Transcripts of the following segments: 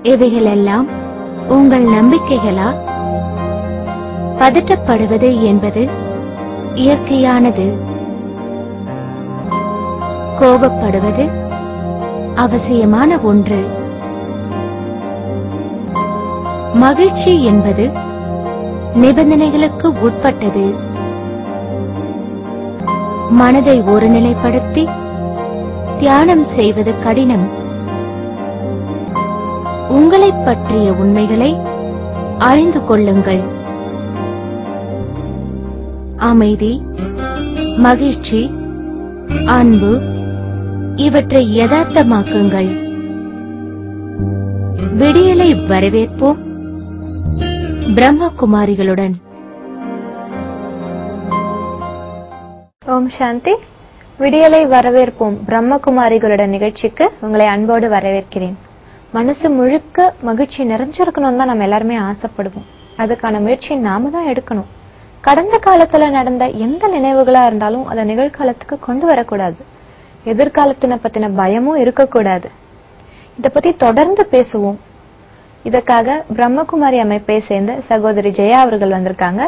இவைகளெல்லாம் உங்கள் நம்பிக்கைகளா பதட்டப்படுவது என்பது இயற்கையானது கோபப்படுவது அவசியமான ஒன்று மகிழ்ச்சி என்பது நிபந்தனைகளுக்கு உட்பட்டது மனதை ஒருநிலைப்படுத்தி தியானம் செய்வது கடினம் உங்களைப் பற்றிய உண்மைகளை அறிந்து கொள்ளுங்கள் அமைதி மகிழ்ச்சி அன்பு இவற்றை யதார்த்தமாக்குங்கள் விடியலை வரவேற்போம் பிரம்மகுமாரிகளுடன் ஓம் சாந்தி விடியலை வரவேற்போம் பிரம்மகுமாரிகளுடன் நிகழ்ச்சிக்கு உங்களை அன்போடு வரவேற்கிறேன் மனசு முழுக்க மகிழ்ச்சி நிறைஞ்சிருக்கணும் தான் நம்ம எல்லாருமே ஆசைப்படுவோம் அதுக்கான முயற்சி நாம தான் எடுக்கணும் கடந்த காலத்துல நடந்த எந்த நினைவுகளா இருந்தாலும் அதை நிகழ்காலத்துக்கு கொண்டு வரக்கூடாது எதிர்காலத்தின பத்தின பயமும் இருக்கக்கூடாது இத பத்தி தொடர்ந்து பேசுவோம் இதற்காக பிரம்மகுமாரி அமைப்பை சேர்ந்த சகோதரி ஜெயா அவர்கள் வந்திருக்காங்க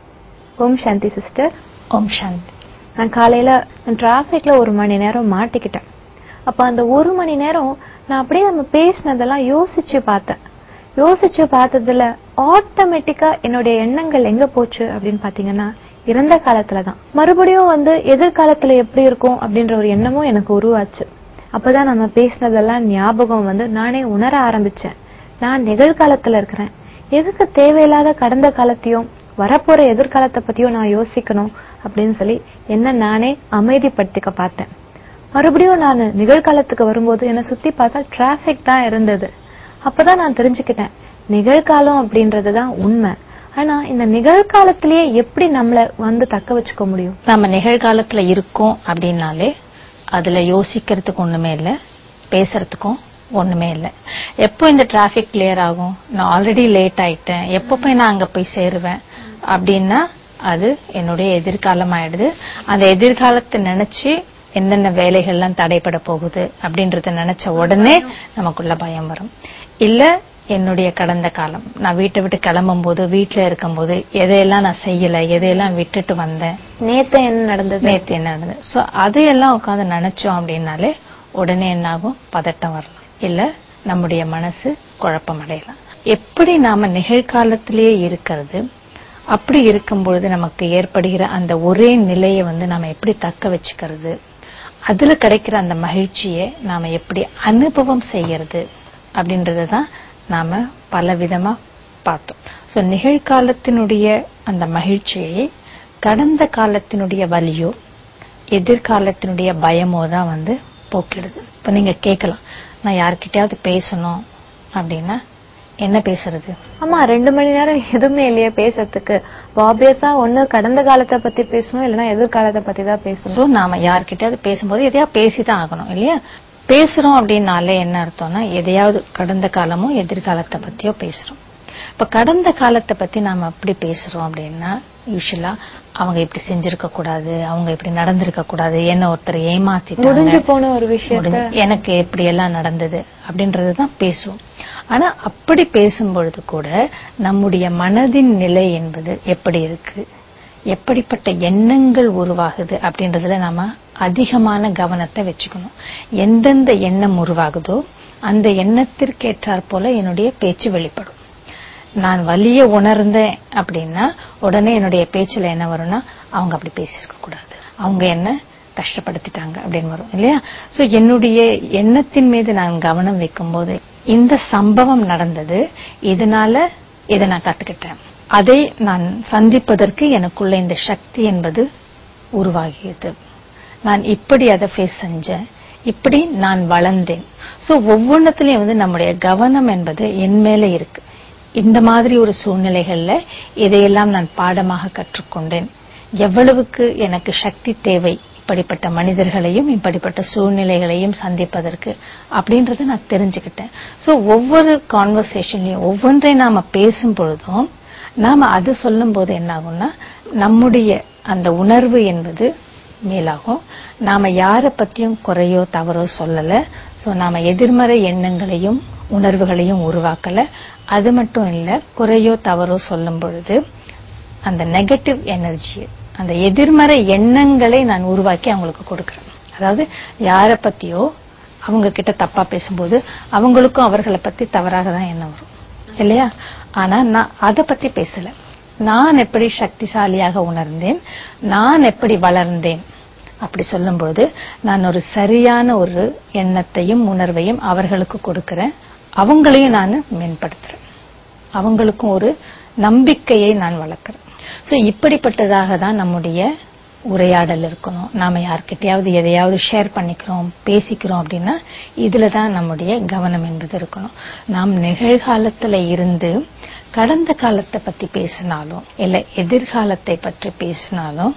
ஓம் சாந்தி சிஸ்டர் ஓம் சாந்தி நான் காலையில டிராபிக்ல ஒரு மணி நேரம் மாட்டிக்கிட்டேன் அப்ப அந்த ஒரு மணி நேரம் நான் அப்படியே நம்ம பேசினதெல்லாம் யோசிச்சு பார்த்தேன் யோசிச்சு பார்த்ததுல ஆட்டோமேட்டிக்கா என்னுடைய எண்ணங்கள் எங்க போச்சு அப்படின்னு பாத்தீங்கன்னா இறந்த காலத்துலதான் மறுபடியும் வந்து எதிர்காலத்துல எப்படி இருக்கும் அப்படின்ற ஒரு எண்ணமும் எனக்கு உருவாச்சு அப்பதான் நம்ம பேசினதெல்லாம் ஞாபகம் வந்து நானே உணர ஆரம்பிச்சேன் நான் நிகழ்காலத்துல இருக்கிறேன் எதுக்கு தேவையில்லாத கடந்த காலத்தையும் வரப்போற எதிர்காலத்தை பத்தியும் நான் யோசிக்கணும் அப்படின்னு சொல்லி என்ன நானே அமைதிப்படுத்திக்க பார்த்தேன் மறுபடியும் நான் நிகழ்காலத்துக்கு வரும்போது என்ன சுத்தி பார்த்தா டிராபிக் தான் இருந்தது அப்பதான் நான் தெரிஞ்சுக்கிட்டேன் நிகழ்காலம் அப்படின்றதுதான் உண்மை ஆனா இந்த நிகழ்காலத்திலேயே எப்படி நம்மள வந்து தக்க வச்சுக்க முடியும் நம்ம நிகழ்காலத்துல இருக்கோம் அப்படின்னாலே அதுல யோசிக்கிறதுக்கு ஒண்ணுமே இல்ல பேசுறதுக்கும் ஒண்ணுமே இல்ல எப்போ இந்த டிராபிக் கிளியர் ஆகும் நான் ஆல்ரெடி லேட் ஆயிட்டேன் எப்போ போய் நான் அங்க போய் சேருவேன் அப்படின்னா அது என்னுடைய எதிர்காலம் ஆயிடுது அந்த எதிர்காலத்தை நினைச்சு என்னென்ன வேலைகள்லாம் தடைப்பட போகுது அப்படின்றத நினைச்ச உடனே நமக்குள்ள பயம் வரும் இல்ல என்னுடைய கடந்த காலம் நான் வீட்டை விட்டு கிளம்பும் போது வீட்டுல இருக்கும்போது எதையெல்லாம் நான் செய்யல எதையெல்லாம் விட்டுட்டு வந்தேன் நேத்து என்ன நடந்தது நேத்து என்ன நடந்தது சோ அதையெல்லாம் உட்கார்ந்து நினைச்சோம் அப்படின்னாலே உடனே என்ன ஆகும் பதட்டம் வரலாம் இல்ல நம்முடைய மனசு குழப்பம் அடையலாம் எப்படி நாம நிகழ்காலத்திலேயே இருக்கிறது அப்படி இருக்கும் பொழுது நமக்கு ஏற்படுகிற அந்த ஒரே நிலையை வந்து நாம எப்படி தக்க வச்சுக்கிறது அதுல கிடைக்கிற அந்த மகிழ்ச்சியை நாம எப்படி அனுபவம் செய்யறது அப்படின்றத தான் நாம பல விதமா பார்த்தோம் சோ நிகழ்காலத்தினுடைய அந்த மகிழ்ச்சியை கடந்த காலத்தினுடைய வலியோ எதிர்காலத்தினுடைய பயமோ தான் வந்து போக்கிடுது இப்ப நீங்க கேட்கலாம் நான் யார்கிட்டயாவது பேசணும் அப்படின்னா என்ன பேசுறது ஆமா ரெண்டு மணி நேரம் எதுவுமே இல்லையே பேசுறதுக்கு ஆப்வியஸா ஒண்ணு கடந்த காலத்தை பத்தி பேசணும் இல்லைன்னா எதிர்காலத்தை பத்தி தான் பேசணும் சோ நாம யார்கிட்டயாவது பேசும்போது எதையா பேசிதான் ஆகணும் இல்லையா பேசுறோம் அப்படின்னாலே என்ன அர்த்தம்னா எதையாவது கடந்த காலமோ எதிர்காலத்தை பத்தியோ பேசுறோம் இப்ப கடந்த காலத்தை பத்தி நாம அப்படி பேசுறோம் அப்படின்னா யூஸ்வலா அவங்க இப்படி செஞ்சிருக்க கூடாது அவங்க இப்படி நடந்திருக்க கூடாது என்ன ஒருத்தர் ஏமாத்திட்டாங்க முடிஞ்சு போன ஒரு விஷயத்த முடிஞ்சு- எனக்கு எப்படி எல்லாம் நடந்தது அப்படின்றதுதான் பேசுவோம் ஆனா அப்படி பேசும்பொழுது கூட நம்முடைய மனதின் நிலை என்பது எப்படி இருக்கு எப்படிப்பட்ட எண்ணங்கள் உருவாகுது அப்படின்றதுல நாம அதிகமான கவனத்தை வச்சுக்கணும் எந்தெந்த எண்ணம் உருவாகுதோ அந்த எண்ணத்திற்கேற்றாற் போல என்னுடைய பேச்சு வெளிப்படும் நான் வலிய உணர்ந்தேன் அப்படின்னா உடனே என்னுடைய பேச்சுல என்ன வரும்னா அவங்க அப்படி பேசியிருக்க கூடாது அவங்க என்ன கஷ்டப்படுத்திட்டாங்க அப்படின்னு வரும் இல்லையா சோ என்னுடைய எண்ணத்தின் மீது நான் கவனம் வைக்கும்போது இந்த சம்பவம் நடந்தது இதனால இதை நான் கத்துக்கிட்டேன் அதை நான் சந்திப்பதற்கு எனக்குள்ள இந்த சக்தி என்பது உருவாகியது நான் இப்படி அதை ஃபேஸ் செஞ்சேன் இப்படி நான் வளர்ந்தேன் சோ ஒவ்வொன்றத்திலயும் வந்து நம்முடைய கவனம் என்பது என் மேல இருக்கு இந்த மாதிரி ஒரு சூழ்நிலைகள்ல இதையெல்லாம் நான் பாடமாக கற்றுக்கொண்டேன் எவ்வளவுக்கு எனக்கு சக்தி தேவை இப்படிப்பட்ட மனிதர்களையும் இப்படிப்பட்ட சூழ்நிலைகளையும் சந்திப்பதற்கு அப்படின்றத நான் தெரிஞ்சுக்கிட்டேன் சோ ஒவ்வொரு கான்வர்சேஷன்லயும் ஒவ்வொன்றை நாம பேசும் பொழுதும் நாம அது சொல்லும் போது என்ன ஆகும்னா நம்முடைய அந்த உணர்வு என்பது மேலாகும் நாம யார பத்தியும் குறையோ தவறோ சொல்லல சோ நாம எதிர்மறை எண்ணங்களையும் உணர்வுகளையும் உருவாக்கல அது மட்டும் இல்ல குறையோ தவறோ சொல்லும் பொழுது அந்த நெகட்டிவ் எனர்ஜி அந்த எதிர்மறை எண்ணங்களை நான் உருவாக்கி அவங்களுக்கு கொடுக்கிறேன் அதாவது யார பத்தியோ அவங்க கிட்ட தப்பா பேசும்போது அவங்களுக்கும் அவர்களை பத்தி தவறாக தான் எண்ணம் வரும் இல்லையா ஆனா நான் அதை பத்தி பேசல நான் எப்படி சக்திசாலியாக உணர்ந்தேன் நான் எப்படி வளர்ந்தேன் அப்படி சொல்லும்போது நான் ஒரு சரியான ஒரு எண்ணத்தையும் உணர்வையும் அவர்களுக்கு கொடுக்கிறேன் அவங்களையும் நான் மேம்படுத்துறேன் அவங்களுக்கும் ஒரு நம்பிக்கையை நான் வளர்க்கிறேன் சோ இப்படிப்பட்டதாக தான் நம்முடைய உரையாடல் இருக்கணும் நாம யார்கிட்டயாவது எதையாவது ஷேர் பண்ணிக்கிறோம் பேசிக்கிறோம் அப்படின்னா இதுல தான் நம்முடைய கவனம் என்பது இருக்கணும் நாம் நிகழ்காலத்துல இருந்து கடந்த காலத்தை பத்தி பேசினாலும் இல்ல எதிர்காலத்தை பற்றி பேசினாலும்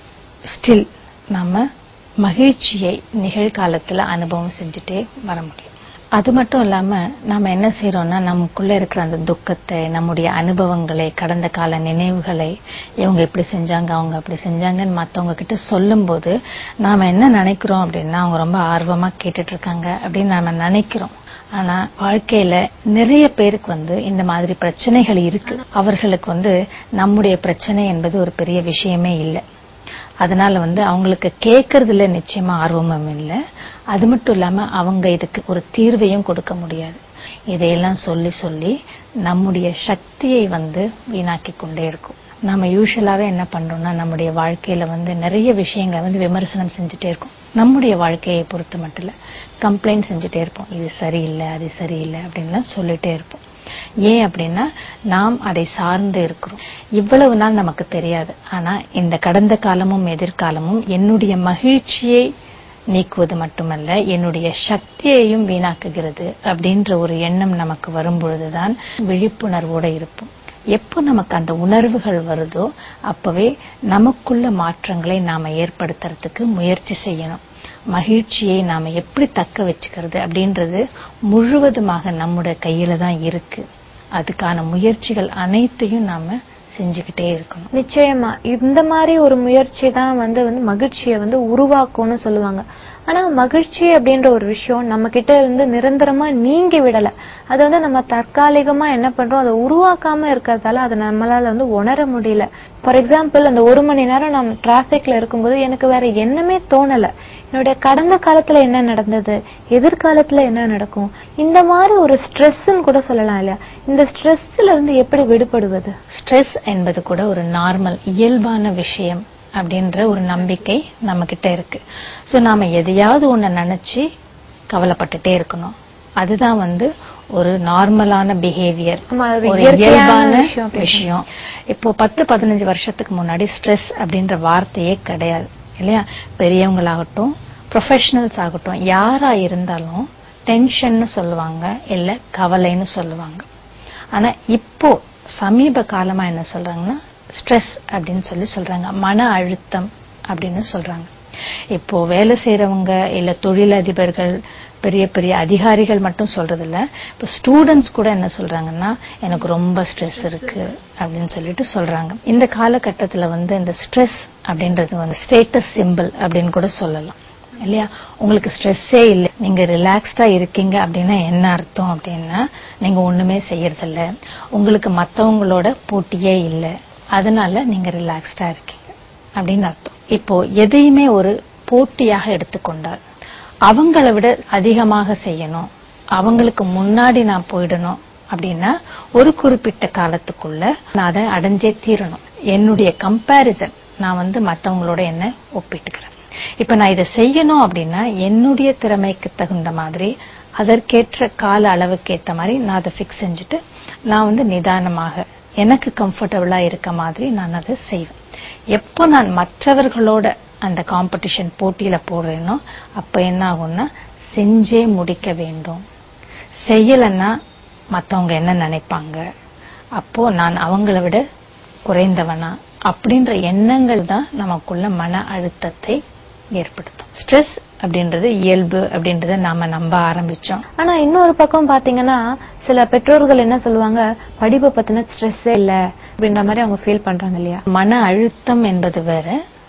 ஸ்டில் நாம மகிழ்ச்சியை நிகழ்காலத்துல அனுபவம் செஞ்சுட்டே வர முடியும் அது மட்டும் இல்லாம நாம என்ன செய்யறோம்னா நமக்குள்ள இருக்கிற அந்த துக்கத்தை நம்முடைய அனுபவங்களை கடந்த கால நினைவுகளை இவங்க இப்படி செஞ்சாங்க அவங்க அப்படி செஞ்சாங்கன்னு மத்தவங்க கிட்ட சொல்லும்போது நாம என்ன நினைக்கிறோம் அப்படின்னா அவங்க ரொம்ப ஆர்வமா கேட்டுட்டு இருக்காங்க அப்படின்னு நாம நினைக்கிறோம் ஆனா வாழ்க்கையில நிறைய பேருக்கு வந்து இந்த மாதிரி பிரச்சனைகள் இருக்கு அவர்களுக்கு வந்து நம்முடைய பிரச்சனை என்பது ஒரு பெரிய விஷயமே இல்லை அதனால வந்து அவங்களுக்கு கேட்கறதுல நிச்சயமா ஆர்வமும் இல்லை அது மட்டும் இல்லாம அவங்க இதுக்கு ஒரு தீர்வையும் கொடுக்க முடியாது இதையெல்லாம் சொல்லி சொல்லி நம்முடைய சக்தியை வந்து வீணாக்கி கொண்டே இருக்கும் நம்ம யூஸ்வலாவே என்ன பண்றோம்னா நம்முடைய வாழ்க்கையில வந்து நிறைய விஷயங்களை வந்து விமர்சனம் செஞ்சுட்டே இருக்கோம் நம்முடைய வாழ்க்கையை பொறுத்து மட்டும் இல்ல கம்ப்ளைண்ட் செஞ்சுட்டே இருப்போம் இது சரியில்லை அது சரியில்லை அப்படின்லாம் சொல்லிட்டே இருப்போம் ஏன் அப்படின்னா நாம் அதை சார்ந்து இருக்கிறோம் இவ்வளவு நாள் நமக்கு தெரியாது ஆனா இந்த கடந்த காலமும் எதிர்காலமும் என்னுடைய மகிழ்ச்சியை நீக்குவது மட்டுமல்ல என்னுடைய சக்தியையும் வீணாக்குகிறது அப்படின்ற ஒரு எண்ணம் நமக்கு வரும் பொழுதுதான் விழிப்புணர்வோட இருப்போம் எப்போ நமக்கு அந்த உணர்வுகள் வருதோ அப்பவே நமக்குள்ள மாற்றங்களை நாம ஏற்படுத்துறதுக்கு முயற்சி செய்யணும் மகிழ்ச்சியை நாம எப்படி தக்க வச்சுக்கிறது அப்படின்றது முழுவதுமாக நம்முடைய கையில தான் இருக்கு அதுக்கான முயற்சிகள் அனைத்தையும் நாம செஞ்சுக்கிட்டே இருக்கணும் நிச்சயமா இந்த மாதிரி ஒரு முயற்சி தான் வந்து வந்து மகிழ்ச்சியை வந்து உருவாக்கும்னு சொல்லுவாங்க ஆனா மகிழ்ச்சி அப்படின்ற ஒரு விஷயம் நம்ம கிட்ட இருந்து நிரந்தரமா நீங்கி விடல அது வந்து நம்ம தற்காலிகமா என்ன பண்றோம் அதை உருவாக்காம இருக்கிறதால அதை நம்மளால வந்து உணர முடியல ஃபார் எக்ஸாம்பிள் அந்த ஒரு மணி நேரம் நம்ம டிராபிக்ல இருக்கும்போது எனக்கு வேற எண்ணமே தோணல என்னுடைய கடந்த காலத்துல என்ன நடந்தது எதிர்காலத்துல என்ன நடக்கும் இந்த மாதிரி ஒரு ஸ்ட்ரெஸ்ன்னு கூட சொல்லலாம் இல்லையா இந்த ஸ்ட்ரெஸ்ல இருந்து எப்படி விடுபடுவது ஸ்ட்ரெஸ் என்பது கூட ஒரு நார்மல் இயல்பான விஷயம் அப்படின்ற ஒரு நம்பிக்கை நம்ம கிட்ட இருக்கு சோ நாம எதையாவது ஒண்ண நினைச்சு கவலைப்பட்டுட்டே இருக்கணும் அதுதான் வந்து ஒரு நார்மலான பிஹேவியர் ஆமா, அது ஒரு இயற்கையான இயல்பான விஷயம் அப்படின்னு விஷயம் இப்போ பத்து பதினஞ்சு வருஷத்துக்கு முன்னாடி ஸ்ட்ரெஸ் அப்படின்ற வார்த்தையே கிடையாது இல்லையா பெரியவங்களாகட்டும் ப்ரொஃபஷனல்ஸ் ஆகட்டும் யாரா இருந்தாலும் டென்ஷன்னு சொல்லுவாங்க இல்ல கவலைன்னு சொல்லுவாங்க ஆனா இப்போ சமீப காலமா என்ன சொல்றாங்கன்னா ஸ்ட்ரெஸ் அப்படின்னு சொல்லி சொல்றாங்க மன அழுத்தம் அப்படின்னு சொல்றாங்க இப்போ வேலை செய்யறவங்க இல்ல தொழிலதிபர்கள் பெரிய பெரிய அதிகாரிகள் மட்டும் சொல்றது இல்ல இப்போ ஸ்டூடெண்ட்ஸ் கூட என்ன சொல்றாங்கன்னா எனக்கு ரொம்ப ஸ்ட்ரெஸ் இருக்கு அப்படின்னு சொல்லிட்டு சொல்றாங்க இந்த காலகட்டத்துல வந்து இந்த ஸ்ட்ரெஸ் அப்படின்றது வந்து ஸ்டேட்டஸ் சிம்பிள் அப்படின்னு கூட சொல்லலாம் இல்லையா உங்களுக்கு ஸ்ட்ரெஸ்ஸே இல்லை நீங்க ரிலாக்ஸ்டா இருக்கீங்க அப்படின்னா என்ன அர்த்தம் அப்படின்னா நீங்க ஒண்ணுமே செய்யறதில்ல உங்களுக்கு மத்தவங்களோட போட்டியே இல்லை அதனால நீங்க ரிலாக்ஸ்டா இருக்கீங்க அப்படின்னு அர்த்தம் இப்போ எதையுமே ஒரு போட்டியாக எடுத்துக்கொண்டால் அவங்கள விட அதிகமாக செய்யணும் அவங்களுக்கு முன்னாடி நான் போயிடணும் அப்படின்னா ஒரு குறிப்பிட்ட காலத்துக்குள்ள நான் அதை அடைஞ்சே தீரணும் என்னுடைய கம்பேரிசன் நான் வந்து மத்தவங்களோட என்ன ஒப்பிட்டுக்கிறேன் இப்ப நான் இதை செய்யணும் அப்படின்னா என்னுடைய திறமைக்கு தகுந்த மாதிரி அதற்கேற்ற கால அளவுக்கு ஏத்த மாதிரி நான் அதை ஃபிக்ஸ் செஞ்சுட்டு நான் வந்து நிதானமாக எனக்கு கம்ஃபர்டபுளா இருக்க மாதிரி நான் அதை செய்வேன் எப்போ நான் மற்றவர்களோட அந்த காம்படிஷன் போட்டியில போடுறேனோ அப்ப என்ன ஆகும்னா செஞ்சே முடிக்க வேண்டும் செய்யலைன்னா மத்தவங்க என்ன நினைப்பாங்க அப்போ நான் அவங்கள விட குறைந்தவனா அப்படின்ற எண்ணங்கள் தான் நமக்குள்ள மன அழுத்தத்தை ஏற்படுத்தும் ஸ்ட்ரெஸ் அப்படின்றது இயல்பு அப்படின்றத நாம நம்ப ஆரம்பிச்சோம் ஆனா இன்னொரு பக்கம் பாத்தீங்கன்னா சில பெற்றோர்கள் என்ன சொல்லுவாங்க படிப்பை பத்தின ஸ்ட்ரெஸ்ஸே இல்ல அப்படின்ற மாதிரி அவங்க ஃபீல் பண்றாங்க இல்லையா மன அழுத்தம் என்பது வேற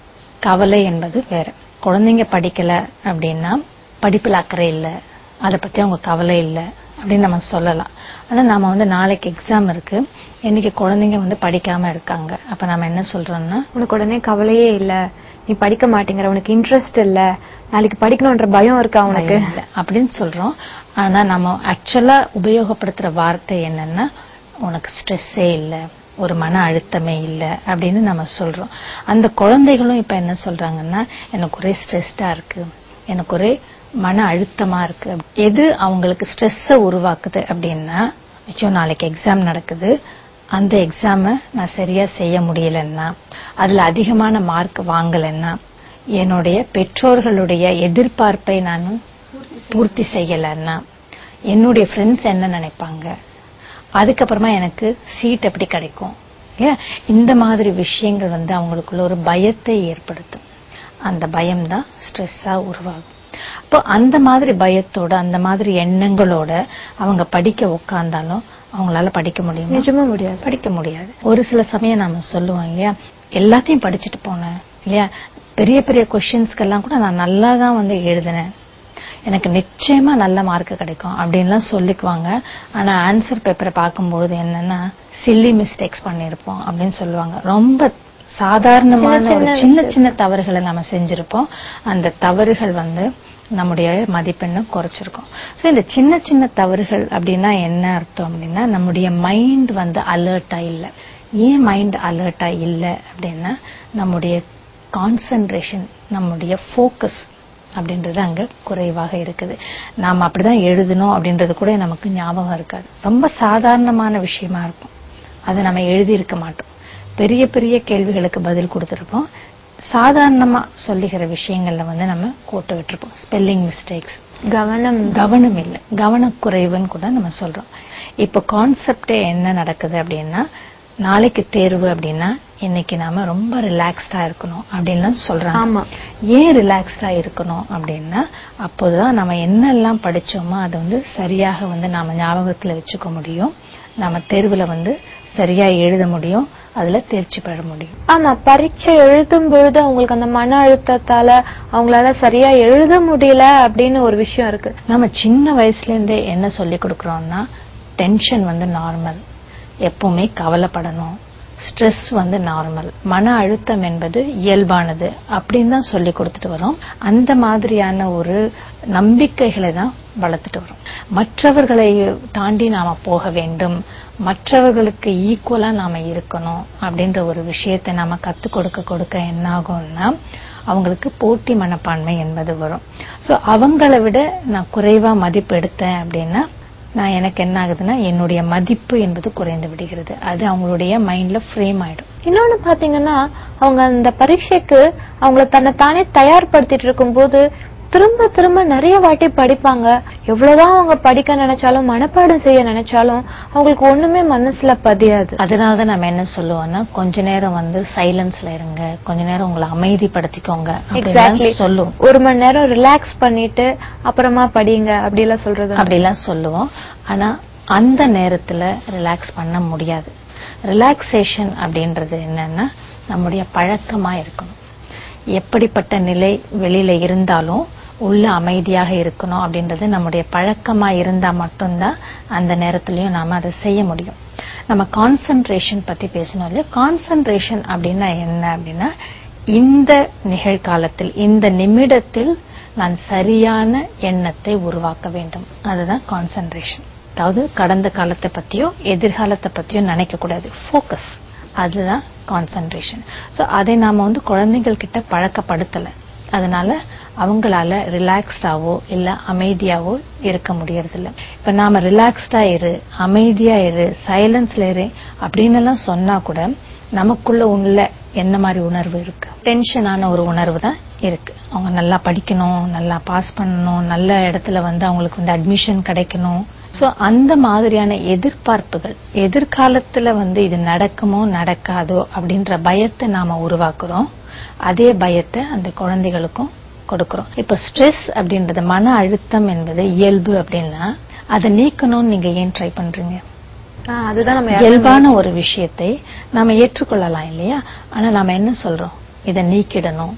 கவலை என்பது வேற குழந்தைங்க படிக்கல அப்படின்னா படிப்புல அக்கறை இல்ல அதை பத்தி அவங்க கவலை இல்ல அப்படின்னு நம்ம சொல்லலாம் ஆனா நாம வந்து நாளைக்கு எக்ஸாம் இருக்கு இன்னைக்கு குழந்தைங்க வந்து படிக்காம இருக்காங்க அப்ப நம்ம என்ன சொல்றோம்னா உனக்கு உடனே கவலையே இல்ல நீ படிக்க மாட்டேங்கிற உனக்கு இன்ட்ரெஸ்ட் இல்ல நாளைக்கு படிக்கணும்ன்ற பயம் இருக்கா உனக்கு பயம் இல்ல அப்படின்னு சொல்றோம் ஆனா நம்ம ஆக்சுவலா உபயோகப்படுத்துற வார்த்தை என்னன்னா உனக்கு ஸ்ட்ரெஸ்ஸே இல்ல ஒரு மன அழுத்தமே இல்ல அப்படின்னு நம்ம சொல்றோம் அந்த குழந்தைகளும் இப்ப என்ன சொல்றாங்கன்னா எனக்கு ஒரே ஸ்ட்ரெஸ்டா இருக்கு எனக்கு ஒரே மன அழுத்தமா இருக்கு எது அவங்களுக்கு ஸ்ட்ரெஸ்ஸ உருவாக்குது அப்படின்னா ஐயோ நாளைக்கு எக்ஸாம் நடக்குது அந்த எக்ஸாம நான் சரியா செய்ய முடியலன்னா அதுல அதிகமான மார்க் வாங்கலைன்னா என்னுடைய பெற்றோர்களுடைய எதிர்பார்ப்பை நான் பூர்த்தி செய்யலைன்னா என்னுடைய ஃப்ரெண்ட்ஸ் என்ன நினைப்பாங்க அதுக்கப்புறமா எனக்கு சீட் எப்படி கிடைக்கும் ஏன் இந்த மாதிரி விஷயங்கள் வந்து அவங்களுக்குள்ள ஒரு பயத்தை ஏற்படுத்தும் அந்த பயம்தான் ஸ்ட்ரெஸ்ஸா உருவாகும் அப்போ அந்த மாதிரி பயத்தோட அந்த மாதிரி எண்ணங்களோட அவங்க படிக்க உட்கார்ந்தாலும் அவங்களால படிக்க முடியுமா நிஜமா முடியாது படிக்க முடியாது ஒரு சில சமயம் நாம சொல்லுவோம் இல்லையா எல்லாத்தையும் படிச்சுட்டு போனேன் இல்லையா பெரிய பெரிய கொஸ்டின்ஸ்க்கெல்லாம் கூட நான் நல்லா தான் வந்து எழுதினேன் எனக்கு நிச்சயமா நல்ல மார்க் கிடைக்கும் அப்படின்லாம் சொல்லிக்குவாங்க ஆனா ஆன்சர் பேப்பரை பார்க்கும்பொழுது என்னன்னா சில்லி மிஸ்டேக்ஸ் பண்ணியிருப்போம் அப்படின்னு சொல்லுவாங்க ரொம்ப சாதாரணமான சின்ன ஒரு சின்ன சின்ன சின்ன தவறுகளை நம்ம செஞ்சிருப்போம் அந்த தவறுகள் வந்து நம்முடைய மதிப்பெண்ணை குறைச்சிருக்கும் சோ இந்த சின்ன சின்ன தவறுகள் அப்படின்னா என்ன அர்த்தம் அப்படின்னா நம்முடைய மைண்ட் வந்து அலர்ட்டா இல்ல ஏன் மைண்ட் அலர்ட்டா இல்ல அப்படின்னா நம்முடைய கான்சென்ட்ரேஷன் நம்முடைய ஃபோக்கஸ் அப்படின்றது அங்க குறைவாக இருக்குது நாம அப்படிதான் எழுதணும் அப்படின்றது கூட நமக்கு ஞாபகம் இருக்காது ரொம்ப சாதாரணமான விஷயமா இருக்கும் அதை நம்ம எழுதி இருக்க மாட்டோம் பெரிய பெரிய கேள்விகளுக்கு பதில் கொடுத்திருப்போம் சாதாரணமா சொல்லுகிற விஷயங்கள்ல வந்து நம்ம கோட்டை விட்டுருப்போம் ஸ்பெல்லிங் மிஸ்டேக்ஸ் கவனம் கவனம் இல்லை கவனக்குறைவுன்னு கூட நம்ம சொல்றோம் இப்போ கான்செப்டே என்ன நடக்குது அப்படின்னா நாளைக்கு தேர்வு அப்படின்னா இன்னைக்கு நாம ரொம்ப ரிலாக்ஸ்டா இருக்கணும் அப்படின்லாம் சொல்றாங்க ஆமா ஏன் ரிலாக்ஸ்டா இருக்கணும் அப்படின்னா அப்போதான் நம்ம என்னெல்லாம் படிச்சோமோ அதை வந்து சரியாக வந்து நாம ஞாபகத்துல வச்சுக்க முடியும் நாம தேர்வுல வந்து சரியா எழுத முடியும் அதுல தேர்ச்சி பெற முடியும் ஆமா பரீட்சை எழுதும் பொழுது அவங்களுக்கு அந்த மன அழுத்தத்தால அவங்களால சரியா எழுத முடியல அப்படின்னு ஒரு விஷயம் இருக்கு நம்ம சின்ன வயசுல இருந்தே என்ன சொல்லி கொடுக்கறோம்னா டென்ஷன் வந்து நார்மல் எப்பவுமே கவலைப்படணும் ஸ்ட்ரெஸ் வந்து நார்மல் மன அழுத்தம் என்பது இயல்பானது அப்படின்னு தான் சொல்லி கொடுத்துட்டு வரோம் அந்த மாதிரியான ஒரு நம்பிக்கைகளை தான் வளர்த்துட்டு வரோம் மற்றவர்களை தாண்டி நாம போக வேண்டும் மற்றவர்களுக்கு ஈக்குவலா நாம இருக்கணும் அப்படின்ற ஒரு விஷயத்தை நாம கத்துக் கொடுக்க கொடுக்க என்ன ஆகும்னா அவங்களுக்கு போட்டி மனப்பான்மை என்பது வரும் சோ அவங்கள விட நான் குறைவா மதிப்பு எடுத்தேன் அப்படின்னா நான் எனக்கு என்ன ஆகுதுன்னா என்னுடைய மதிப்பு என்பது குறைந்து விடுகிறது அது அவங்களுடைய மைண்ட்ல ஃப்ரேம் ஆயிடும் இன்னொன்னு பாத்தீங்கன்னா அவங்க அந்த பரீட்சைக்கு அவங்கள தன்னை தானே தயார்படுத்திட்டு இருக்கும்போது திரும்ப திரும்ப நிறைய வாட்டி படிப்பாங்க எவ்வளவுதான் அவங்க படிக்க நினைச்சாலும் மனப்பாடம் செய்ய நினைச்சாலும் அவங்களுக்கு ஒண்ணுமே மனசுல பதியாது அதனாலதான் நம்ம என்ன சொல்லுவோம்னா கொஞ்ச நேரம் வந்து சைலன்ஸ்ல இருங்க கொஞ்ச நேரம் உங்களை அமைதிப்படுத்திக்கோங்க எக்ஸாக்ட்லி அப்படின்னு சொல்லுவோம் ஒரு மணி நேரம் ரிலாக்ஸ் பண்ணிட்டு அப்புறமா படிங்க அப்படி எல்லாம் சொல்றது அப்படிலாம் சொல்லுவோம் ஆனா அந்த நேரத்துல ரிலாக்ஸ் பண்ண முடியாது ரிலாக்ஸேஷன் அப்படின்றது என்னன்னா நம்முடைய பழக்கமா இருக்கணும் எப்படிப்பட்ட நிலை வெளியில இருந்தாலும் உள்ள அமைதியாக இருக்கணும் அப்படின்றது நம்முடைய பழக்கமா இருந்தா மட்டும்தான் அந்த நேரத்திலயும் நாம அதை செய்ய முடியும் நம்ம கான்சென்ட்ரேஷன் பத்தி பேசணும் இல்லையா கான்சென்ட்ரேஷன் அப்படின்னா என்ன அப்படின்னா இந்த நிகழ்காலத்தில் இந்த நிமிடத்தில் நான் சரியான எண்ணத்தை உருவாக்க வேண்டும் அதுதான் கான்சென்ட்ரேஷன் அதாவது கடந்த காலத்தை பத்தியோ எதிர்காலத்தை பத்தியோ நினைக்க கூடாது ஃபோக்கஸ் அதுதான் கான்சென்ட்ரேஷன் சோ அதை நாம வந்து குழந்தைகள் கிட்ட பழக்கப்படுத்தல அதனால அவங்களால ரிலாக்ஸ்டாவோ இல்ல அமைதியாவோ இருக்க முடியறதில்ல இப்ப நாம ரிலாக்ஸ்டா இரு அமைதியா இரு சைலன்ஸ்ல இரு அப்படின்னு எல்லாம் சொன்னா கூட நமக்குள்ள உள்ள என்ன மாதிரி உணர்வு இருக்கு டென்ஷனான ஒரு உணர்வு தான் இருக்கு அவங்க நல்லா படிக்கணும் நல்லா பாஸ் பண்ணணும் நல்ல இடத்துல வந்து அவங்களுக்கு வந்து அட்மிஷன் கிடைக்கணும் சோ அந்த மாதிரியான எதிர்பார்ப்புகள் எதிர்காலத்துல வந்து இது நடக்குமோ நடக்காதோ அப்படின்ற பயத்தை நாம உருவாக்குறோம் அதே பயத்தை அந்த குழந்தைகளுக்கும் கொடுக்கிறோம் இப்ப ஸ்ட்ரெஸ் அப்படின்றது மன அழுத்தம் என்பது இயல்பு அப்படின்னா அதை நீக்கணும்னு நீங்க ஏன் ட்ரை பண்றீங்க ஆஹ் அதுதான் நம்ம யாருமே இயல்பான ஒரு விஷயத்தை நாம ஏற்றுக்கொள்ளலாம் இல்லையா ஆனா நாம என்ன சொல்றோம் இதை நீக்கிடணும்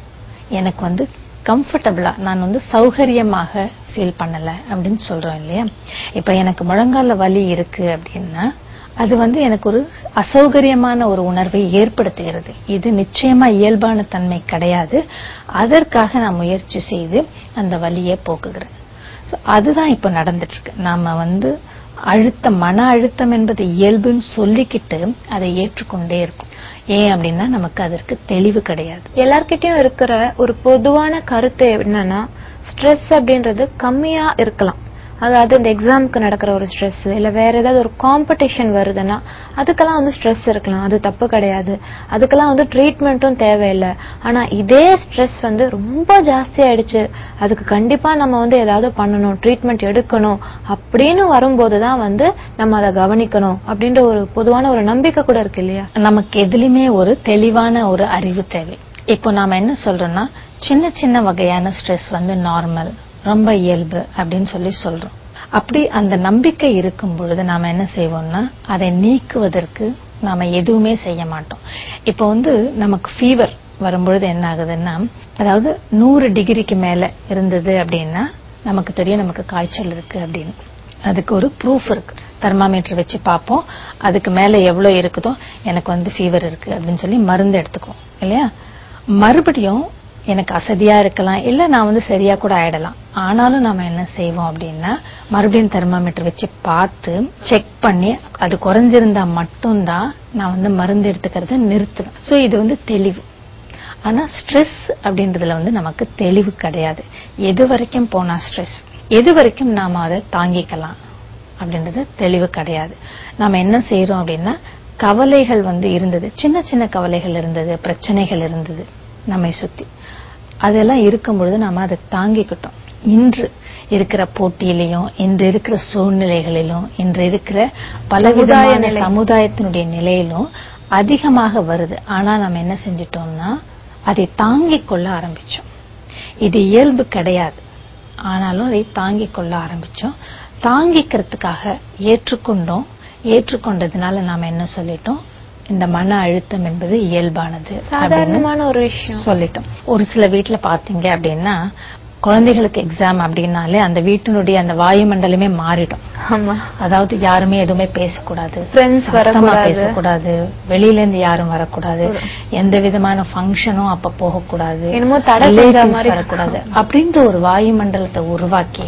எனக்கு வந்து கம்ஃபர்டபுளா நான் வந்து சௌகரியமாக ஃபீல் பண்ணல அப்படின்னு சொல்றோம் இல்லையா இப்ப எனக்கு முழங்கால வலி இருக்கு அப்படின்னா அது வந்து எனக்கு ஒரு அசௌகரியமான ஒரு உணர்வை ஏற்படுத்துகிறது இது நிச்சயமா இயல்பான தன்மை கிடையாது அதற்காக நான் முயற்சி செய்து அந்த வலியை போக்குகிறேன் So, அதுதான் இப்ப நடந்துட்டு இருக்கு நாம வந்து அழுத்தம் மன அழுத்தம் என்பது இயல்புன்னு சொல்லிக்கிட்டு அதை ஏற்றுக்கொண்டே இருக்கும் ஏன் அப்படின்னா நமக்கு அதற்கு தெளிவு கிடையாது எல்லார்கிட்டயும் இருக்கிற ஒரு பொதுவான கருத்து என்னன்னா ஸ்ட்ரெஸ் அப்படின்றது கம்மியா இருக்கலாம் அதாவது இந்த எக்ஸாமுக்கு நடக்கிற ஒரு ஸ்ட்ரெஸ் இல்ல வேற ஏதாவது ஒரு காம்படிஷன் வருதுன்னா அதுக்கெல்லாம் வந்து ஸ்ட்ரெஸ் இருக்கலாம் அது தப்பு கிடையாது அதுக்கெல்லாம் வந்து ட்ரீட்மெண்ட்டும் தேவையில்லை ஆனா இதே ஸ்ட்ரெஸ் வந்து ரொம்ப ஜாஸ்தி ஆயிடுச்சு அதுக்கு கண்டிப்பா நம்ம வந்து ஏதாவது பண்ணணும் ட்ரீட்மெண்ட் எடுக்கணும் அப்படின்னு வரும்போது தான் வந்து நம்ம அதை கவனிக்கணும் அப்படின்ற ஒரு பொதுவான ஒரு நம்பிக்கை கூட இருக்கு இல்லையா நமக்கு எதுலயுமே ஒரு தெளிவான ஒரு அறிவு தேவை இப்போ நாம என்ன சொல்றோம்னா சின்ன சின்ன வகையான ஸ்ட்ரெஸ் வந்து நார்மல் ரொம்ப இயல்பு அப்படின்னு சொல்லி சொல்றோம் அப்படி அந்த நம்பிக்கை இருக்கும் பொழுது நாம என்ன செய்வோம்னா அதை நீக்குவதற்கு நாம எதுவுமே செய்ய மாட்டோம் இப்போ வந்து நமக்கு ஃபீவர் வரும்பொழுது என்ன ஆகுதுன்னா அதாவது நூறு டிகிரிக்கு மேல இருந்தது அப்படின்னா நமக்கு தெரியும் நமக்கு காய்ச்சல் இருக்கு அப்படின்னு அதுக்கு ஒரு ப்ரூஃப் இருக்கு தெர்மாமீட்டர் வச்சு பார்ப்போம் அதுக்கு மேல எவ்வளவு இருக்குதோ எனக்கு வந்து ஃபீவர் இருக்கு அப்படின்னு சொல்லி மருந்து எடுத்துக்குவோம் இல்லையா மறுபடியும் எனக்கு அசதியா இருக்கலாம் இல்ல நான் வந்து சரியா கூட ஆயிடலாம் ஆனாலும் நாம என்ன செய்வோம் அப்படின்னா மறுபடியும் தெர்மாமீட்டர் வச்சு பார்த்து செக் பண்ணி அது குறைஞ்சிருந்தா மட்டும்தான் நான் வந்து மருந்து எடுத்துக்கிறத நிறுத்துவேன் சோ இது வந்து தெளிவு ஆனா ஸ்ட்ரெஸ் அப்படின்றதுல வந்து நமக்கு தெளிவு கிடையாது எது வரைக்கும் போனா ஸ்ட்ரெஸ் எது வரைக்கும் நாம அதை தாங்கிக்கலாம் அப்படின்றது தெளிவு கிடையாது நாம என்ன செய்யறோம் அப்படின்னா கவலைகள் வந்து இருந்தது சின்ன சின்ன கவலைகள் இருந்தது பிரச்சனைகள் இருந்தது நம்மை சுத்தி அதெல்லாம் இருக்கும் பொழுது நாம அதை தாங்கிக்கிட்டோம் இன்று இருக்கிற போட்டியிலையும் இன்று இருக்கிற சூழ்நிலைகளிலும் இன்று இருக்கிற பலவிதமான சமுதாயத்தினுடைய நிலையிலும் அதிகமாக வருது ஆனா நம்ம என்ன செஞ்சிட்டோம்னா அதை தாங்கிக் கொள்ள ஆரம்பிச்சோம் இது இயல்பு கிடையாது ஆனாலும் அதை தாங்கிக் கொள்ள ஆரம்பிச்சோம் தாங்கிக்கிறதுக்காக ஏற்றுக்கொண்டோம் ஏற்றுக்கொண்டதுனால நாம என்ன சொல்லிட்டோம் இந்த மன அழுத்தம் என்பது இயல்பானது அப்படின்னு சாதாரணமான ஒரு விஷயம் சொல்லிட்டோம் ஒரு சில வீட்ல பாத்தீங்க அப்படின்னா குழந்தைகளுக்கு எக்ஸாம் அப்படின்னாலே அந்த வீட்டினுடைய அந்த வாயுமண்டலமே மாறிடும் ஆமா அதாவது யாருமே எதுவுமே பேசக்கூடாது Friends சத்தமா வரக்கூடாது. பேசக்கூடாது வெளியில இருந்து யாரும் வரக்கூடாது எந்த விதமான ஃபங்க்ஷனும் அப்ப போகக்கூடாது என்னமோ தடை செஞ்ச Relatives மாதிரி. வரக்கூடாது அப்படின்ற ஒரு வாயுமண்டலத்தை உருவாக்கி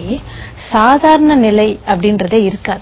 சாதாரண நிலை அப்படின்றதே இருக்காது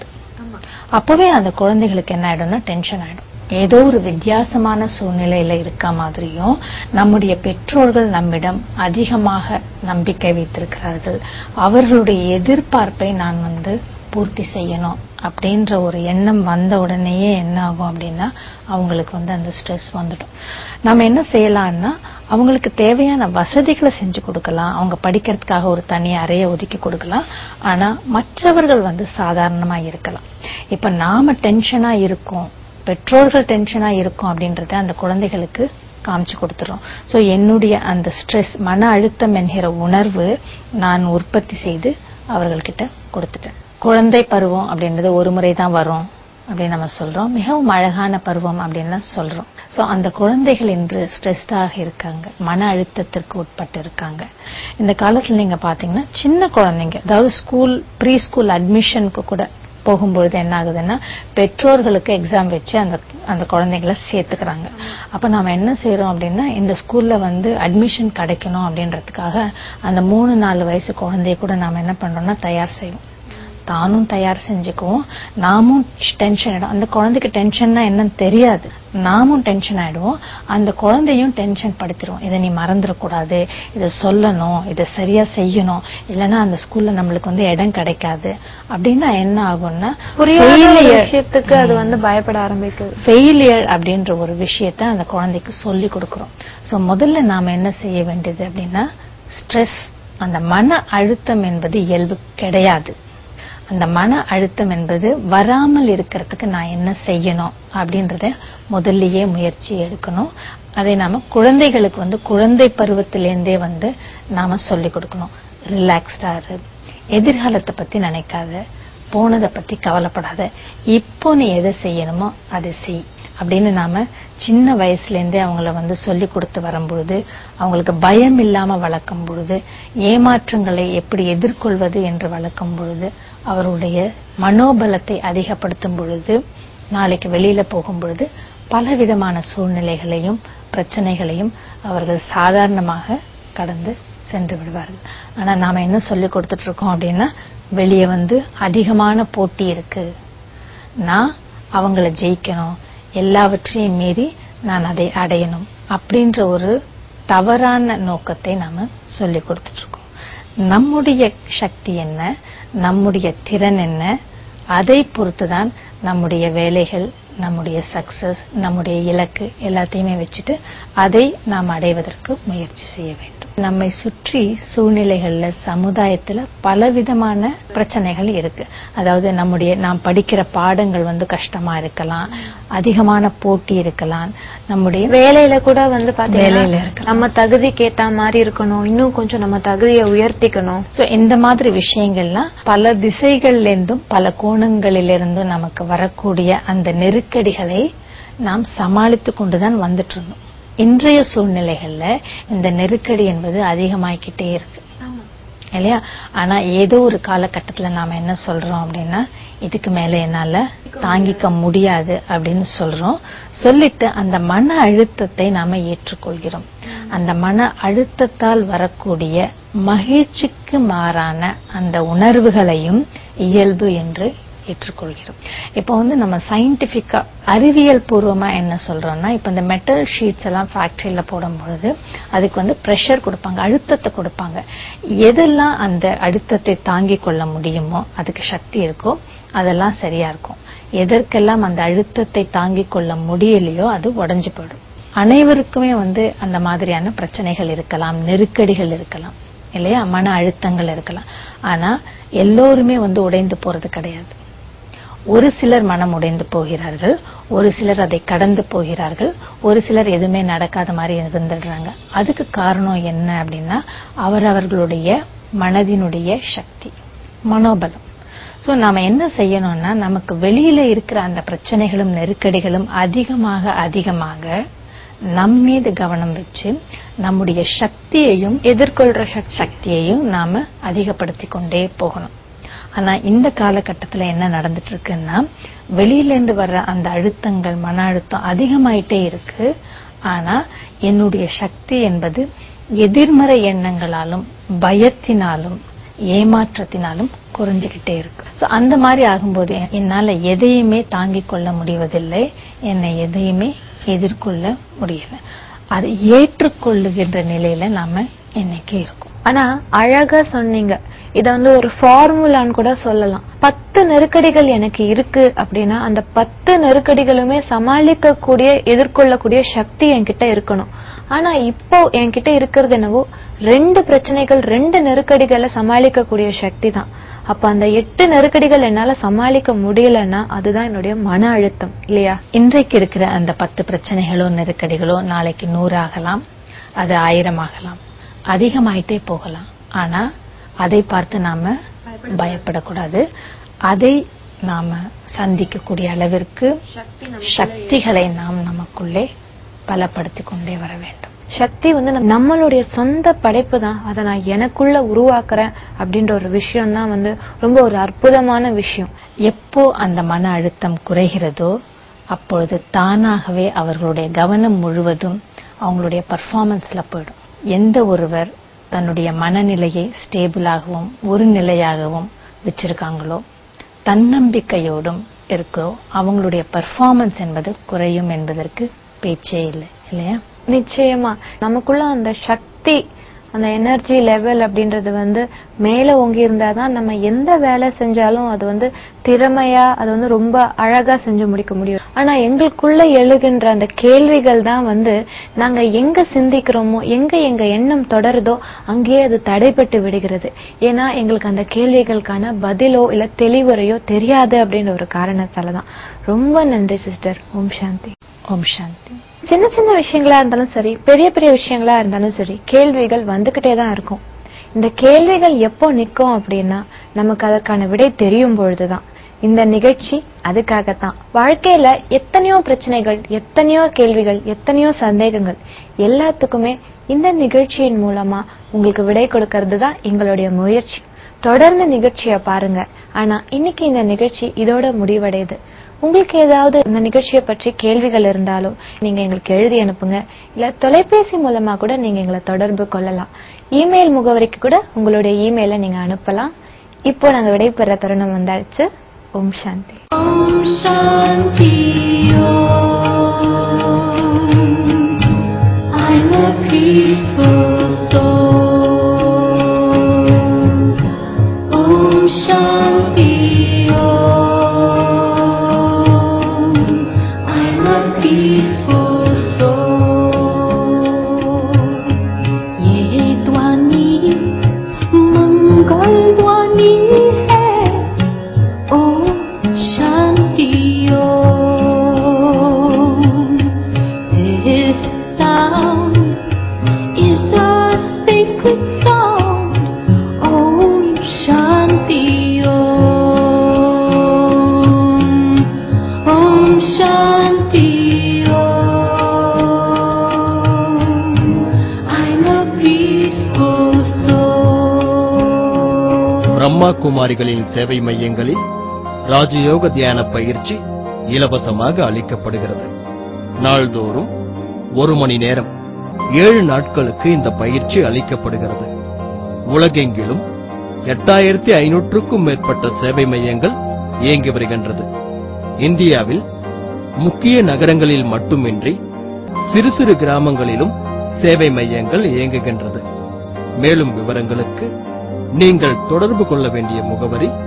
அப்பவே அந்த குழந்தைகளுக்கு என்ன ஆயிடும்னா டென்ஷன் ஆயிடும் ஏதோ ஒரு வித்தியாசமான சூழ்நிலையில இருக்க மாதிரியும் நம்முடைய பெற்றோர்கள் நம்மிடம் அதிகமாக நம்பிக்கை வைத்திருக்கிறார்கள் அவர்களுடைய எதிர்பார்ப்பை நான் வந்து பூர்த்தி செய்யணும் அப்படின்ற ஒரு எண்ணம் வந்த உடனேயே என்ன ஆகும் அப்படின்னா அவங்களுக்கு வந்து அந்த ஸ்ட்ரெஸ் வந்துடும் நம்ம என்ன செய்யலாம்னா அவங்களுக்கு தேவையான வசதிகளை செஞ்சு கொடுக்கலாம் அவங்க படிக்கிறதுக்காக ஒரு தனி அறையை ஒதுக்கி கொடுக்கலாம் ஆனா மற்றவர்கள் வந்து சாதாரணமா இருக்கலாம் இப்ப நாம டென்ஷனா இருக்கோம் பெற்றோர்கள் டென்ஷனா இருக்கும் அப்படின்றத அந்த குழந்தைகளுக்கு காமிச்சு கொடுத்துறோம் சோ என்னுடைய அந்த ஸ்ட்ரெஸ் மன அழுத்தம் என்கிற உணர்வு நான் உற்பத்தி செய்து அவர்கள்கிட்ட கொடுத்துட்டேன் குழந்தை பருவம் அப்படின்றது ஒரு முறை தான் வரும் அப்படின்னு நம்ம சொல்றோம் மிகவும் அழகான பருவம் அப்படின்னு சொல்றோம் சோ அந்த குழந்தைகள் இன்று ஸ்ட்ரெஸ்டாக இருக்காங்க மன அழுத்தத்திற்கு உட்பட்டு இருக்காங்க இந்த காலத்துல நீங்க பாத்தீங்கன்னா சின்ன குழந்தைங்க அதாவது ஸ்கூல் ப்ரீ ஸ்கூல் அட்மிஷனுக்கு கூட போகும்பொழுது என்ன ஆகுதுன்னா பெற்றோர்களுக்கு எக்ஸாம் வச்சு அந்த அந்த குழந்தைகளை சேர்த்துக்கிறாங்க அப்ப நாம என்ன செய்யறோம் அப்படின்னா இந்த ஸ்கூல்ல வந்து அட்மிஷன் கிடைக்கணும் அப்படின்றதுக்காக அந்த மூணு நாலு வயசு குழந்தைய கூட நாம என்ன பண்றோம்னா தயார் செய்வோம் தானும் தயார் செஞ்சுக்குவோம் நாமும் டென்ஷன் ஆயிடும் அந்த குழந்தைக்கு டென்ஷன்னா என்னன்னு தெரியாது நாமும் டென்ஷன் ஆயிடுவோம் அந்த குழந்தையும் டென்ஷன் படுத்திடுவோம் இதை நீ மறந்துடக்கூடாது இதை சொல்லணும் இதை சரியா செய்யணும் இல்லைன்னா அந்த ஸ்கூல்ல நம்மளுக்கு வந்து இடம் கிடைக்காது அப்படின்னா என்ன ஆகும்னா புரியாத ஒரு failure- விஷயத்துக்கு அது வந்து பயப்பட ஆரம்பிக்குது ஃபெயிலியர் அப்படின்ற ஒரு விஷயத்த அந்த குழந்தைக்கு சொல்லி கொடுக்கிறோம் சோ முதல்ல நாம என்ன செய்ய வேண்டியது அப்படின்னா ஸ்ட்ரெஸ் அந்த மன அழுத்தம் என்பது இயல்பு கிடையாது அந்த மன அழுத்தம் என்பது வராமல் இருக்கிறதுக்கு நான் என்ன செய்யணும் அப்படின்றத முதல்லயே முயற்சி எடுக்கணும் அதை நாம குழந்தைகளுக்கு வந்து குழந்தை பருவத்திலேருந்தே வந்து நாம சொல்லி கொடுக்கணும் ரிலாக்ஸ்டா இரு எதிர்காலத்தை பத்தி நினைக்காத போனதை பத்தி கவலைப்படாத இப்போ நீ எதை செய்யணுமோ அதை செய் அப்படின்னு நாம சின்ன வயசுல இருந்தே அவங்கள வந்து சொல்லி கொடுத்து வரும்பொழுது அவங்களுக்கு பயம் இல்லாம வளர்க்கும் பொழுது ஏமாற்றங்களை எப்படி எதிர்கொள்வது என்று வளர்க்கும் பொழுது அவருடைய மனோபலத்தை அதிகப்படுத்தும் பொழுது நாளைக்கு வெளியில போகும் பொழுது பலவிதமான சூழ்நிலைகளையும் பிரச்சனைகளையும் அவர்கள் சாதாரணமாக கடந்து சென்று விடுவார்கள் ஆனா நாம என்ன சொல்லி கொடுத்துட்டு இருக்கோம் அப்படின்னா வெளியே வந்து அதிகமான போட்டி இருக்கு நான் அவங்கள ஜெயிக்கணும் எல்லாவற்றையும் மீறி நான் அதை அடையணும் அப்படின்ற ஒரு தவறான நோக்கத்தை நாம சொல்லி கொடுத்துட்டு இருக்கோம் நம்முடைய சக்தி என்ன நம்முடைய திறன் என்ன அதை பொறுத்துதான் நம்முடைய வேலைகள் நம்முடைய சக்சஸ் நம்முடைய இலக்கு எல்லாத்தையுமே வச்சுட்டு அதை நாம் அடைவதற்கு முயற்சி செய்ய வேண்டும் நம்மை சுற்றி சூழ்நிலைகள்ல சமுதாயத்துல பலவிதமான பிரச்சனைகள் இருக்கு அதாவது நம்முடைய நாம் படிக்கிற பாடங்கள் வந்து கஷ்டமா இருக்கலாம் அதிகமான போட்டி இருக்கலாம் நம்முடைய வேலையில கூட வந்து வேலையில பாத்தீங்கன்னா இருக்கலாம். நம்ம தகுதிக்கு ஏத்த மாதிரி இருக்கணும் இன்னும் கொஞ்சம் நம்ம தகுதியை உயர்த்திக்கணும் சோ இந்த மாதிரி விஷயங்கள்லாம் பல திசைகள்ல இருந்தும் பல கோணங்களிலிருந்தும் நமக்கு வரக்கூடிய அந்த நெருக்கடிகளை நாம் சமாளித்து கொண்டுதான் வந்துட்டு இருந்தோம் இன்றைய சூழ்நிலைகள்ல இந்த நெருக்கடி என்பது அதிகமாகிக்கிட்டே இருக்கு இல்லையா ஆனா ஏதோ ஒரு காலகட்டத்துல நாம என்ன சொல்றோம் அப்படின்னா இதுக்கு மேல என்னால தாங்கிக்க முடியாது அப்படின்னு சொல்றோம் சொல்லிட்டு அந்த மன அழுத்தத்தை நாம ஏற்றுக்கொள்கிறோம் அந்த மன அழுத்தத்தால் வரக்கூடிய மகிழ்ச்சிக்கு மாறான அந்த உணர்வுகளையும் இயல்பு என்று ஏற்றுக்கொள்கிறோம் இப்போ வந்து நம்ம சயின்டிபிக்கா அறிவியல் பூர்வமா என்ன சொல்றோம்னா இப்போ இந்த மெட்டல் ஷீட்ஸ் எல்லாம் ஃபேக்டரியில போடும் பொழுது அதுக்கு வந்து பிரஷர் கொடுப்பாங்க அழுத்தத்தை கொடுப்பாங்க எதெல்லாம் அந்த அழுத்தத்தை தாங்கிக் கொள்ள முடியுமோ அதுக்கு சக்தி இருக்கோ அதெல்லாம் சரியா இருக்கும் எதற்கெல்லாம் அந்த அழுத்தத்தை தாங்கிக் கொள்ள முடியலையோ அது உடைஞ்சு போயிடும் அனைவருக்குமே வந்து அந்த மாதிரியான பிரச்சனைகள் இருக்கலாம் நெருக்கடிகள் இருக்கலாம் இல்லையா மன அழுத்தங்கள் இருக்கலாம் ஆனா எல்லோருமே வந்து உடைந்து போறது கிடையாது ஒரு சிலர் மனம் உடைந்து போகிறார்கள் ஒரு சிலர் அதை கடந்து போகிறார்கள் ஒரு சிலர் எதுவுமே நடக்காத மாதிரி இருந்துடுறாங்க அதுக்கு காரணம் என்ன அப்படின்னா அவரவர்களுடைய மனதினுடைய சக்தி மனோபலம் சோ நாம என்ன செய்யணும்னா நமக்கு வெளியில இருக்கிற அந்த பிரச்சனைகளும் நெருக்கடிகளும் அதிகமாக அதிகமாக நம் மீது கவனம் வச்சு நம்முடைய சக்தியையும் எதிர்கொள்ற சக்தி சக்தியையும் நாம அதிகப்படுத்திக் கொண்டே போகணும் ஆனா இந்த காலகட்டத்துல என்ன நடந்துட்டு இருக்குன்னா வெளியில இருந்து வர்ற அந்த அழுத்தங்கள் மன அழுத்தம் அதிகமாயிட்டே இருக்கு ஆனா என்னுடைய சக்தி என்பது எதிர்மறை எண்ணங்களாலும் பயத்தினாலும் ஏமாற்றத்தினாலும் குறைஞ்சுகிட்டே இருக்கு சோ அந்த மாதிரி ஆகும்போது என்னால எதையுமே தாங்கிக் கொள்ள முடிவதில்லை என்னை எதையுமே எதிர்கொள்ள முடியல அதை ஏற்றுக்கொள்ளுகின்ற நிலையில நாம இன்னைக்கு இருக்கோம் ஆனா அழகா சொன்னீங்க இத வந்து ஒரு ஃபார்முலான்னு கூட சொல்லலாம் பத்து நெருக்கடிகள் எனக்கு இருக்கு அப்படின்னா அந்த பத்து நெருக்கடிகளுமே சமாளிக்கக்கூடிய எதிர்கொள்ளக்கூடிய சக்தி என்கிட்ட இருக்கணும் ஆனா இப்போ என்கிட்ட இருக்கிறது என்னவோ ரெண்டு பிரச்சனைகள் ரெண்டு நெருக்கடிகளை சமாளிக்கக்கூடிய சக்தி தான் அப்ப அந்த எட்டு நெருக்கடிகள் என்னால சமாளிக்க முடியலன்னா அதுதான் என்னுடைய மன அழுத்தம் இல்லையா இன்றைக்கு இருக்கிற அந்த பத்து பிரச்சனைகளோ நெருக்கடிகளோ நாளைக்கு நூறு ஆகலாம் அது ஆயிரம் ஆகலாம் அதிகமாயிட்டே போகலாம் ஆனா அதை பார்த்து நாம பயப்படக்கூடாது அதை நாம சந்திக்கக்கூடிய அளவிற்கு சக்திகளை நாம் நமக்குள்ளே பலப்படுத்திக் கொண்டே வர வேண்டும் சக்தி வந்து நம்ம- நம்மளுடைய சொந்த படைப்பு தான் அதை நான் எனக்குள்ள உருவாக்குறேன் அப்படின்ற ஒரு விஷயம் தான் வந்து ரொம்ப ஒரு அற்புதமான விஷயம் எப்போ அந்த மன அழுத்தம் குறைகிறதோ அப்பொழுது தானாகவே அவர்களுடைய கவனம் முழுவதும் அவங்களுடைய பர்ஃபார்மன்ஸ்ல போயிடும் எந்த ஒருவர் தன்னுடைய மனநிலையை ஸ்டேபிளாகவும் ஒரு நிலையாகவும் வச்சிருக்காங்களோ தன்னம்பிக்கையோடும் இருக்கோ அவங்களுடைய பர்ஃபார்மன்ஸ் என்பது குறையும் என்பதற்கு பேச்சே இல்லை இல்லையா நிச்சயமா நமக்குள்ள அந்த சக்தி அந்த எனர்ஜி லெவல் அப்படின்றது வந்து மேல ஓங்கி இருந்தாதான் நம்ம எந்த வேலை செஞ்சாலும் அது வந்து திறமையா அது வந்து ரொம்ப அழகா செஞ்சு முடிக்க முடியும் ஆனா எங்களுக்குள்ள எழுகின்ற அந்த கேள்விகள் தான் வந்து நாங்க எங்க சிந்திக்கிறோமோ எங்க எங்க எண்ணம் தொடருதோ அங்கேயே அது தடைப்பட்டு விடுகிறது ஏன்னா எங்களுக்கு அந்த கேள்விகளுக்கான பதிலோ இல்ல தெளிவுரையோ தெரியாது அப்படின்ற ஒரு காரணத்தாலதான் ரொம்ப நன்றி சிஸ்டர் ஓம் சாந்தி ஓம் சாந்தி சின்ன சின்ன விஷயங்களா இருந்தாலும் சரி பெரிய பெரிய விஷயங்களா இருந்தாலும் சரி கேள்விகள் வந்துகிட்டே தான் இருக்கும் இந்த கேள்விகள் எப்போ நிக்கும் அப்படின்னா நமக்கு அதற்கான விடை தெரியும் பொழுதுதான் இந்த நிகழ்ச்சி அதுக்காகத்தான் வாழ்க்கையில எத்தனையோ பிரச்சனைகள் எத்தனையோ கேள்விகள் எத்தனையோ சந்தேகங்கள் எல்லாத்துக்குமே இந்த நிகழ்ச்சியின் மூலமா உங்களுக்கு விடை கொடுக்கறது தான் எங்களுடைய முயற்சி தொடர்ந்து நிகழ்ச்சியை பாருங்க ஆனா இன்னைக்கு இந்த நிகழ்ச்சி இதோட முடிவடையுது உங்களுக்கு ஏதாவது இந்த நிகழ்ச்சியை பற்றி கேள்விகள் இருந்தாலோ நீங்க எங்களுக்கு எழுதி அனுப்புங்க இல்ல தொலைபேசி மூலமா கூட நீங்க எங்களை தொடர்பு கொள்ளலாம் இமெயில் முகவரிக்கு கூட உங்களுடைய இமெயிலை நீங்க அனுப்பலாம் இப்போ நாங்க விடைபெற தருணம் வந்தாச்சு ஓம் சாந்தி Om Shanti Om. I'm a peaceful soul. Om Shanti Om. I'm a peaceful soul. ये ध्वनि मंगल ध्वनि है ओम शांति ओम This sound is a sacred sound Om Shanti Om Om Shanti Om I'm a peaceful soul Brahma குமாரிகளின் சேவை மையங்களில் ராஜயோக தியான பயிற்சி இலவசமாக அளிக்கப்படுகிறது நாள்தோறும் ஒரு மணி நேரம் ஏழு நாட்களுக்கு இந்த பயிற்சி அளிக்கப்படுகிறது உலகெங்கிலும் எட்டாயிரத்தி ஐநூற்றுக்கும் மேற்பட்ட சேவை மையங்கள் இயங்கி வருகின்றது இந்தியாவில் முக்கிய நகரங்களில் மட்டுமின்றி சிறு சிறு கிராமங்களிலும் சேவை மையங்கள் இயங்குகின்றது மேலும் விவரங்களுக்கு நீங்கள் தொடர்பு கொள்ள வேண்டிய முகவரி